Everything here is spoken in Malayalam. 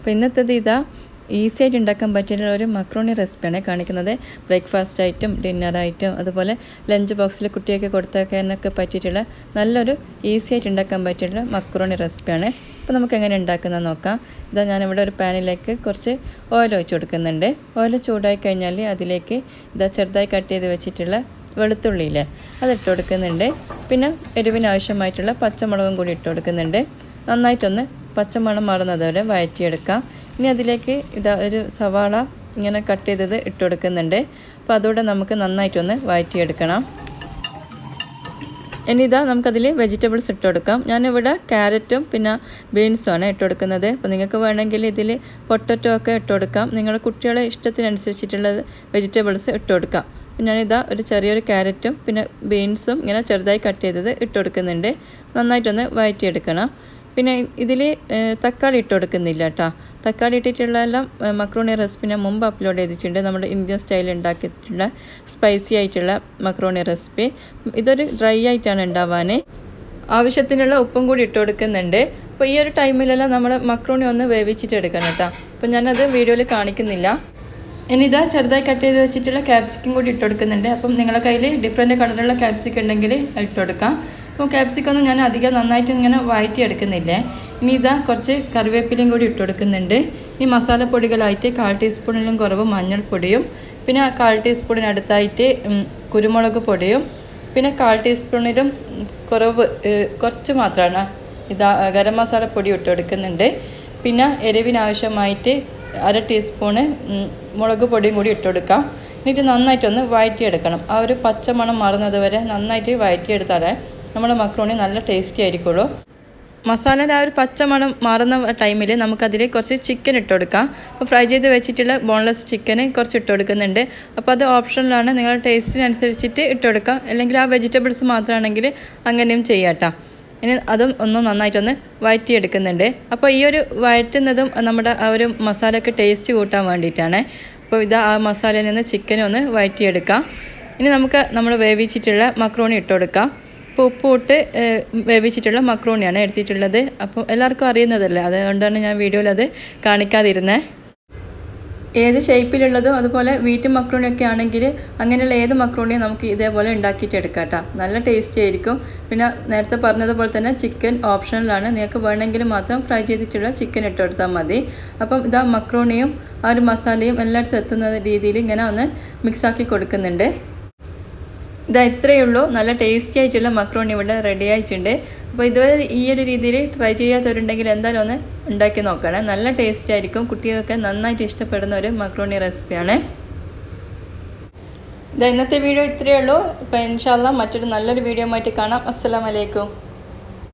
അപ്പോൾ ഇന്നത്തേത് ഇതാ ഈസി ആയിട്ട് ഉണ്ടാക്കാൻ പറ്റിയിട്ടുള്ള ഒരു മക്രോണി റെസിപ്പിയാണ് കാണിക്കുന്നത് ബ്രേക്ക്ഫാസ്റ്റ് ആയിട്ടും ഡിന്നറായിട്ടും അതുപോലെ ലഞ്ച് ബോക്സിൽ കുട്ടിയൊക്കെ കൊടുത്തേക്കാനൊക്കെ പറ്റിയിട്ടുള്ള നല്ലൊരു ഈസി ആയിട്ട് ഉണ്ടാക്കാൻ പറ്റിയിട്ടുള്ള മക്രോണി റെസിപ്പിയാണ് അപ്പോൾ നമുക്ക് എങ്ങനെ ഉണ്ടാക്കുന്നത് നോക്കാം ഇതാ ഞാനിവിടെ ഒരു പാനിലേക്ക് കുറച്ച് ഓയിൽ ഒഴിച്ച് കൊടുക്കുന്നുണ്ട് ഓയിൽ ചൂടായി കഴിഞ്ഞാൽ അതിലേക്ക് ഇതാ ചെറുതായി കട്ട് ചെയ്ത് വെച്ചിട്ടുള്ള വെളുത്തുള്ളിയില്ലേ അതിട്ട് കൊടുക്കുന്നുണ്ട് പിന്നെ എരിവിന് ആവശ്യമായിട്ടുള്ള പച്ചമുളകും കൂടി ഇട്ട് കൊടുക്കുന്നുണ്ട് നന്നായിട്ടൊന്ന് പച്ചമണം മാറുന്നത് വരെ വഴറ്റിയെടുക്കാം ഇനി അതിലേക്ക് ഇതാ ഒരു സവാള ഇങ്ങനെ കട്ട് ചെയ്തത് ഇട്ട് കൊടുക്കുന്നുണ്ട് അപ്പോൾ അതുകൂടെ നമുക്ക് നന്നായിട്ടൊന്ന് വഴറ്റിയെടുക്കണം ഇനി ഇതാ നമുക്കതിൽ വെജിറ്റബിൾസ് ഇട്ട് കൊടുക്കാം ഞാനിവിടെ ക്യാരറ്റും പിന്നെ ബീൻസും ആണ് ഇട്ട് കൊടുക്കുന്നത് അപ്പോൾ നിങ്ങൾക്ക് വേണമെങ്കിൽ ഇതിൽ പൊട്ടറ്റോ ഒക്കെ ഇട്ട് കൊടുക്കാം നിങ്ങളുടെ കുട്ടികളെ ഇഷ്ടത്തിനനുസരിച്ചിട്ടുള്ള വെജിറ്റബിൾസ് ഇട്ട് കൊടുക്കാം ഞാനിതാ ഒരു ചെറിയൊരു ക്യാരറ്റും പിന്നെ ബീൻസും ഇങ്ങനെ ചെറുതായി കട്ട് ചെയ്തത് ഇട്ട് കൊടുക്കുന്നുണ്ട് നന്നായിട്ടൊന്ന് വഴറ്റിയെടുക്കണം പിന്നെ ഇതിൽ തക്കാളി ഇട്ട് കൊടുക്കുന്നില്ല കേട്ടോ തക്കാളി ഇട്ടിട്ടുള്ള എല്ലാം മക്രോണി റെസിപ്പി ഞാൻ മുമ്പ് അപ്ലോഡ് ചെയ്തിട്ടുണ്ട് നമ്മുടെ ഇന്ത്യൻ സ്റ്റൈലിൽ ഉണ്ടാക്കിയിട്ടുള്ള സ്പൈസി ആയിട്ടുള്ള മക്രോണി റെസിപ്പി ഇതൊരു ഡ്രൈ ആയിട്ടാണ് ഉണ്ടാവാൻ ആവശ്യത്തിനുള്ള ഉപ്പും കൂടി ഇട്ട് കൊടുക്കുന്നുണ്ട് അപ്പോൾ ഈ ഒരു ടൈമിലെല്ലാം നമ്മൾ മക്രോണി ഒന്ന് വേവിച്ചിട്ട് എടുക്കണം കേട്ടോ അപ്പോൾ ഞാനത് വീഡിയോയിൽ കാണിക്കുന്നില്ല ഇനി ഇതാ ചെറുതായി കട്ട് ചെയ്ത് വെച്ചിട്ടുള്ള ക്യാപ്സിക്കം കൂടി ഇട്ട് കൊടുക്കുന്നുണ്ട് അപ്പം നിങ്ങളുടെ കയ്യിൽ ഡിഫറെൻറ്റ് കളറിലുള്ള ക്യാപ്സിക്കം ഉണ്ടെങ്കിൽ ഇട്ട് കൊടുക്കാം അപ്പോൾ ക്യാപ്സിക്കൊന്നും ഞാൻ അധികം നന്നായിട്ട് ഇങ്ങനെ വഴറ്റി എടുക്കുന്നില്ലേ ഇനി ഇതാ കുറച്ച് കറിവേപ്പിലയും കൂടി ഇട്ട് കൊടുക്കുന്നുണ്ട് ഇനി മസാലപ്പൊടികളായിട്ട് കാൽ ടീസ്പൂണിലും കുറവ് മഞ്ഞൾപ്പൊടിയും പിന്നെ കാൽ ടീസ്പൂണിനടുത്തായിട്ട് കുരുമുളക് പൊടിയും പിന്നെ കാൽ ടീസ്പൂണിലും കുറവ് കുറച്ച് മാത്രമാണ് ഇതാ ഗരം മസാല പൊടി ഇട്ട് കൊടുക്കുന്നുണ്ട് പിന്നെ എരിവിനാവശ്യമായിട്ട് അര ടീസ്പൂണ് മുളക് പൊടിയും കൂടി ഇട്ട് കൊടുക്കാം എന്നിട്ട് നന്നായിട്ടൊന്ന് വഴറ്റിയെടുക്കണം ആ ഒരു പച്ചമണം മാറുന്നത് വരെ നന്നായിട്ട് വഴറ്റിയെടുത്താലേ നമ്മുടെ മക്രോണി നല്ല ടേസ്റ്റി ആയിരിക്കുള്ളൂ മസാലയുടെ ആ ഒരു പച്ചമണം മാറുന്ന ടൈമിൽ നമുക്കതിൽ കുറച്ച് ചിക്കൻ ഇട്ട് കൊടുക്കാം അപ്പോൾ ഫ്രൈ ചെയ്ത് വെച്ചിട്ടുള്ള ബോൺലെസ് ചിക്കന് കുറച്ച് ഇട്ട് കൊടുക്കുന്നുണ്ട് അപ്പോൾ അത് ഓപ്ഷനിലാണ് നിങ്ങളുടെ ടേസ്റ്റിനനുസരിച്ചിട്ട് ഇട്ട് കൊടുക്കാം അല്ലെങ്കിൽ ആ വെജിറ്റബിൾസ് മാത്രമാണെങ്കിൽ അങ്ങനെയും ചെയ്യാം കേട്ടോ ഇനി അതും ഒന്ന് നന്നായിട്ടൊന്ന് വഴറ്റിയെടുക്കുന്നുണ്ട് അപ്പോൾ ഈ ഒരു വഴറ്റുന്നതും നമ്മുടെ ആ ഒരു മസാലയ്ക്ക് ടേസ്റ്റ് കൂട്ടാൻ വേണ്ടിയിട്ടാണ് അപ്പോൾ ഇത് ആ മസാലയിൽ നിന്ന് ചിക്കനും ഒന്ന് വഴറ്റിയെടുക്കാം ഇനി നമുക്ക് നമ്മൾ വേവിച്ചിട്ടുള്ള മക്രോണി ഇട്ട് കൊടുക്കാം അപ്പോൾ ഉപ്പ് ഇട്ട് വേവിച്ചിട്ടുള്ള മക്രോണിയാണ് എടുത്തിട്ടുള്ളത് അപ്പോൾ എല്ലാവർക്കും അറിയുന്നതല്ലേ അതുകൊണ്ടാണ് ഞാൻ വീഡിയോയിൽ അത് കാണിക്കാതിരുന്നത് ഏത് ഷേപ്പിലുള്ളതും അതുപോലെ വീറ്റ് മക്രോണിയൊക്കെ ആണെങ്കിൽ അങ്ങനെയുള്ള ഏത് മക്രോണിയും നമുക്ക് ഇതേപോലെ ഉണ്ടാക്കിയിട്ട് എടുക്കാം കേട്ടോ നല്ല ടേസ്റ്റി ആയിരിക്കും പിന്നെ നേരത്തെ പറഞ്ഞതുപോലെ തന്നെ ചിക്കൻ ഓപ്ഷണലാണ് നിങ്ങൾക്ക് വേണമെങ്കിൽ മാത്രം ഫ്രൈ ചെയ്തിട്ടുള്ള ചിക്കൻ ഇട്ട് കൊടുത്താൽ മതി അപ്പം ഇതാ മക്രോണിയും ആ ഒരു മസാലയും എല്ലായിടത്തും എത്തുന്ന രീതിയിൽ ഇങ്ങനെ ഒന്ന് മിക്സാക്കി കൊടുക്കുന്നുണ്ട് ഇതാ ഇത്രയേ ഉള്ളൂ നല്ല ടേസ്റ്റി ആയിട്ടുള്ള മക്രോണി ഇവിടെ റെഡി ആയിട്ടുണ്ട് അപ്പോൾ ഇതുവരെ ഈ ഒരു രീതിയിൽ ട്രൈ ചെയ്യാത്തവരുണ്ടെങ്കിൽ എന്തായാലും ഒന്ന് ഉണ്ടാക്കി നോക്കണം നല്ല ടേസ്റ്റ് ആയിരിക്കും കുട്ടികൾക്ക് നന്നായിട്ട് ഇഷ്ടപ്പെടുന്ന ഒരു മക്രോണി റെസിപ്പിയാണ് ഇതാ ഇന്നത്തെ വീഡിയോ ഇത്രയേ ഉള്ളൂ അപ്പോൾ ഇൻഷാല്ല മറ്റൊരു നല്ലൊരു വീഡിയോ ആയിട്ട് കാണാം അസ്സാം വലൈക്കും